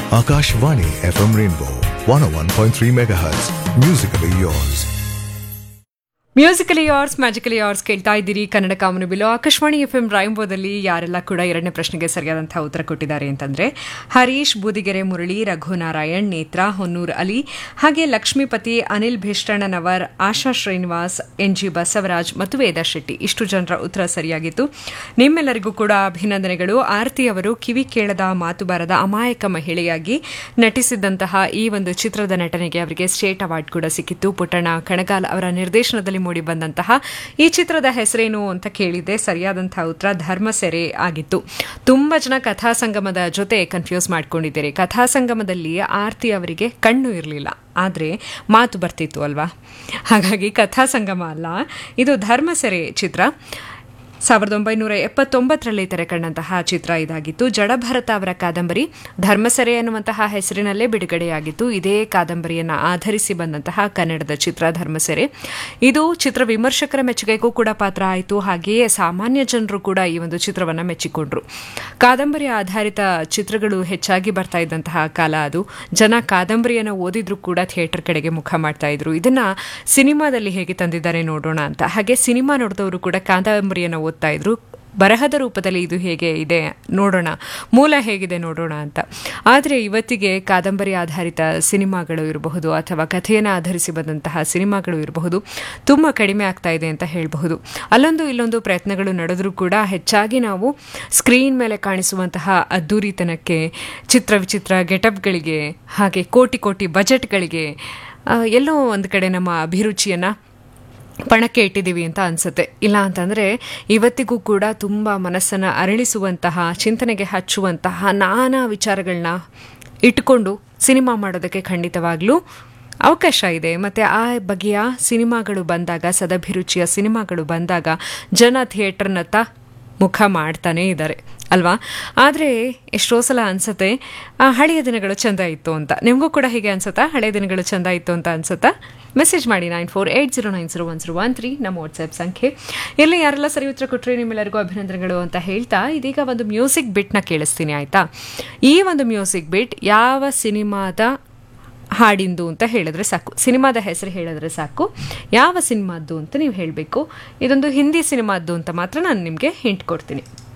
Akashvani FM Rainbow 101.3 MHz. Musically yours. Musically yours magically yours ಕೇಳ್ತಾ ಇದ್ದೀರಿ ಕನ್ನಡ ಕಾಮನು ಬಿಲು ಆಕಾಶವಾಣಿ ಎಫ್ ಎಂ ರಾಯಂಬೋದಲ್ಲಿ ಯಾರೆಲ್ಲ ಕೂಡ ಎರಡನೇ ಪ್ರಶ್ನೆಗೆ ಸರಿಯಾದಂತಹ ಉತ್ತರ ಕೊಟ್ಟಿದ್ದಾರೆ ಅಂತಂದ್ರೆ ಹರೀಶ್ ಬೂದಿಗೆರೆ ಮುರಳಿ ರಘುನಾರಾಯಣ್ ನೇತ್ರ ಹೊನ್ನೂರ್ ಅಲಿ ಹಾಗೆ ಲಕ್ಷ್ಮೀಪತಿ ಅನಿಲ್ ಭೀಷ್ಟಣ್ಣನವರ್ ಆಶಾ ಶ್ರೀನಿವಾಸ್ ಎನ್ ಜಿ ಬಸವರಾಜ್ ಮತ್ತು ವೇದಾ ಶೆಟ್ಟಿ ಇಷ್ಟು ಜನರ ಉತ್ತರ ಸರಿಯಾಗಿತ್ತು ನಿಮ್ಮೆಲ್ಲರಿಗೂ ಕೂಡ ಅಭಿನಂದನೆಗಳು ಆರತಿ ಅವರು ಕಿವಿ ಕೇಳದ ಮಾತು ಬಾರದ ಅಮಾಯಕ ಮಹಿಳೆಯಾಗಿ ನಟಿಸಿದ್ದಂತಹ ಈ ಒಂದು ಚಿತ್ರದ ನಟನೆಗೆ ಅವರಿಗೆ ಸ್ಟೇಟ್ ಅವಾರ್ಡ್ ಕೂಡ ಸಿಕ್ಕಿತ್ತು ಪುಟ್ಟಣ್ಣ ಕಣಗಾಲ್ ಅವರ ನಿರ್ದೇಶನದಲ್ಲಿ ಮೂಡಿ ಬಂದಂತಹ ಈ ಚಿತ್ರದ ಹೆಸರೇನು ಅಂತ ಕೇಳಿದೆ ಸರಿಯಾದಂತಹ ಉತ್ತರ ಧರ್ಮಸೆರೆ ಆಗಿತ್ತು ತುಂಬಾ ಜನ ಕಥಾಸಂಗಮದ ಜೊತೆ ಕನ್ಫ್ಯೂಸ್ ಮಾಡ್ಕೊಂಡಿದ್ದೀರಿ ಕಥಾಸಂಗಮದಲ್ಲಿ ಆರ್ತಿ ಅವರಿಗೆ ಕಣ್ಣು ಇರಲಿಲ್ಲ ಆದರೆ ಮಾತು ಬರ್ತಿತ್ತು ಅಲ್ವಾ ಹಾಗಾಗಿ ಕಥಾಸಂಗಮ ಅಲ್ಲ ಇದು ಧರ್ಮಸೆರೆ ಚಿತ್ರ ಸಾವಿರದ ಒಂಬೈನೂರ ಎಪ್ಪತ್ತೊಂಬತ್ತರಲ್ಲಿ ತೆರೆಕಂಡಂತಹ ಚಿತ್ರ ಇದಾಗಿತ್ತು ಜಡಭರತ ಅವರ ಕಾದಂಬರಿ ಧರ್ಮಸೆರೆ ಎನ್ನುವಂತಹ ಹೆಸರಿನಲ್ಲೇ ಬಿಡುಗಡೆಯಾಗಿತ್ತು ಇದೇ ಕಾದಂಬರಿಯನ್ನು ಆಧರಿಸಿ ಬಂದಂತಹ ಕನ್ನಡದ ಚಿತ್ರ ಧರ್ಮಸೆರೆ ಇದು ಚಿತ್ರ ವಿಮರ್ಶಕರ ಮೆಚ್ಚುಗೆಗೂ ಕೂಡ ಪಾತ್ರ ಆಯಿತು ಹಾಗೆಯೇ ಸಾಮಾನ್ಯ ಜನರು ಕೂಡ ಈ ಒಂದು ಚಿತ್ರವನ್ನು ಮೆಚ್ಚಿಕೊಂಡ್ರು ಕಾದಂಬರಿ ಆಧಾರಿತ ಚಿತ್ರಗಳು ಹೆಚ್ಚಾಗಿ ಬರ್ತಾ ಇದ್ದಂತಹ ಕಾಲ ಅದು ಜನ ಕಾದಂಬರಿಯನ್ನು ಓದಿದ್ರು ಕೂಡ ಥಿಯೇಟರ್ ಕಡೆಗೆ ಮುಖ ಮಾಡ್ತಾ ಇದ್ರು ಇದನ್ನ ಸಿನಿಮಾದಲ್ಲಿ ಹೇಗೆ ತಂದಿದ್ದಾರೆ ನೋಡೋಣ ಅಂತ ಹಾಗೆ ಸಿನಿಮಾ ನೋಡಿದವರು ಕೂಡ ಕಾದಂಬರಿಯನ್ನು ಓದ್ತಾ ಇದ್ರು ಬರಹದ ರೂಪದಲ್ಲಿ ಇದು ಹೇಗೆ ಇದೆ ನೋಡೋಣ ಮೂಲ ಹೇಗಿದೆ ನೋಡೋಣ ಅಂತ ಆದರೆ ಇವತ್ತಿಗೆ ಕಾದಂಬರಿ ಆಧಾರಿತ ಸಿನಿಮಾಗಳು ಇರಬಹುದು ಅಥವಾ ಕಥೆಯನ್ನು ಆಧರಿಸಿ ಬಂದಂತಹ ಸಿನಿಮಾಗಳು ಇರಬಹುದು ತುಂಬ ಕಡಿಮೆ ಆಗ್ತಾ ಇದೆ ಅಂತ ಹೇಳಬಹುದು ಅಲ್ಲೊಂದು ಇಲ್ಲೊಂದು ಪ್ರಯತ್ನಗಳು ನಡೆದರೂ ಕೂಡ ಹೆಚ್ಚಾಗಿ ನಾವು ಸ್ಕ್ರೀನ್ ಮೇಲೆ ಕಾಣಿಸುವಂತಹ ಅದ್ದೂರಿತನಕ್ಕೆ ಚಿತ್ರ ವಿಚಿತ್ರ ಗೆಟಪ್ಗಳಿಗೆ ಹಾಗೆ ಕೋಟಿ ಕೋಟಿ ಬಜೆಟ್ಗಳಿಗೆ ಎಲ್ಲೋ ಒಂದು ಕಡೆ ನಮ್ಮ ಅಭಿರುಚಿಯನ್ನು ಪಣಕ್ಕೆ ಇಟ್ಟಿದ್ದೀವಿ ಅಂತ ಅನಿಸುತ್ತೆ ಇಲ್ಲ ಅಂತಂದರೆ ಇವತ್ತಿಗೂ ಕೂಡ ತುಂಬ ಮನಸ್ಸನ್ನು ಅರಳಿಸುವಂತಹ ಚಿಂತನೆಗೆ ಹಚ್ಚುವಂತಹ ನಾನಾ ವಿಚಾರಗಳನ್ನ ಇಟ್ಟುಕೊಂಡು ಸಿನಿಮಾ ಮಾಡೋದಕ್ಕೆ ಖಂಡಿತವಾಗ್ಲೂ ಅವಕಾಶ ಇದೆ ಮತ್ತು ಆ ಬಗೆಯ ಸಿನಿಮಾಗಳು ಬಂದಾಗ ಸದಭಿರುಚಿಯ ಸಿನಿಮಾಗಳು ಬಂದಾಗ ಜನ ಥಿಯೇಟರ್ನತ್ತ ಮುಖ ಮಾಡ್ತಾನೇ ಇದ್ದಾರೆ ಅಲ್ವಾ ಆದರೆ ಎಷ್ಟೋ ಸಲ ಅನ್ಸುತ್ತೆ ಆ ಹಳೆಯ ದಿನಗಳು ಚೆಂದ ಇತ್ತು ಅಂತ ನಿಮಗೂ ಕೂಡ ಹೀಗೆ ಅನ್ಸುತ್ತಾ ಹಳೆಯ ದಿನಗಳು ಚೆಂದ ಇತ್ತು ಅಂತ ಅನ್ಸುತ್ತಾ ಮೆಸೇಜ್ ಮಾಡಿ nine four eight zero nine zero one zero one three ನಮ್ಮ ವಾಟ್ಸ್ಆ್ಯಪ್ ಸಂಖ್ಯೆ ಇಲ್ಲಿ ಯಾರೆಲ್ಲ ಸರಿ ಉತ್ತರ ಕೊಟ್ಟರೆ ನಿಮ್ಮೆಲ್ಲರಿಗೂ ಅಭಿನಂದನೆಗಳು ಅಂತ ಹೇಳ್ತಾ ಇದೀಗ ಒಂದು ಮ್ಯೂಸಿಕ್ ಬಿಟ್ನ ಕೇಳಿಸ್ತೀನಿ ಆಯಿತಾ ಈ ಒಂದು ಮ್ಯೂಸಿಕ್ ಬಿಟ್ ಯಾವ ಸಿನಿಮಾದ ಹಾಡಿಂದು ಅಂತ ಹೇಳಿದ್ರೆ ಸಾಕು ಸಿನಿಮಾದ ಹೆಸರು ಹೇಳಿದ್ರೆ ಸಾಕು ಯಾವ ಸಿನಿಮಾದ್ದು ಅಂತ ನೀವು ಹೇಳಬೇಕು ಇದೊಂದು ಹಿಂದಿ ಸಿನಿಮಾದ್ದು ಅಂತ ಮಾತ್ರ ನಾನು ನಿಮಗೆ ಹಿಂಟ್ ಕೊಡ್ತೀನಿ